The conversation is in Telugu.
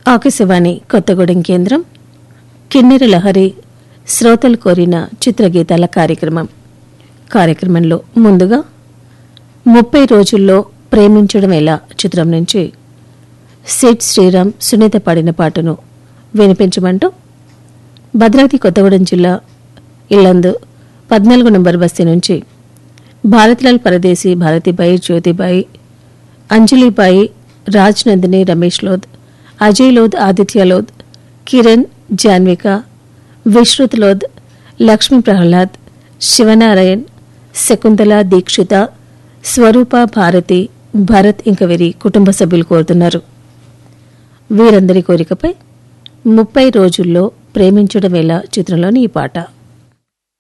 ఆకాశవాణి కొత్తగూడెం కేంద్రం కిన్నెర లహరి శ్రోతలు కోరిన చిత్రగీతాల కార్యక్రమం కార్యక్రమంలో ముందుగా ముప్పై రోజుల్లో ప్రేమించడం ఎలా చిత్రం నుంచి సిడ్ శ్రీరామ్ సునీత పాడిన పాటను వినిపించమంటూ భద్రాద్రి కొత్తగూడెం జిల్లా ఇల్లందు పద్నాలుగు నంబర్ బస్తీ నుంచి భారతిలాల్ పరదేశి భారతిబాయి జ్యోతిబాయి అంజలిబాయి రాజ్ నందిని రమేష్ లోద్ అజయ్ లోద్ ఆదిత్య లోద్ కిరణ్ జాన్విక విశ్రుత్ లోద్ లక్ష్మీ ప్రహ్లాద్ శివనారాయణ్ శకుంతల దీక్షిత స్వరూప భారతి భరత్ ఇంక వీరి కుటుంబ సభ్యులు కోరుతున్నారు వీరందరి కోరికపై ముప్పై రోజుల్లో ప్రేమించడం ఎలా చిత్రంలోని ఈ పాట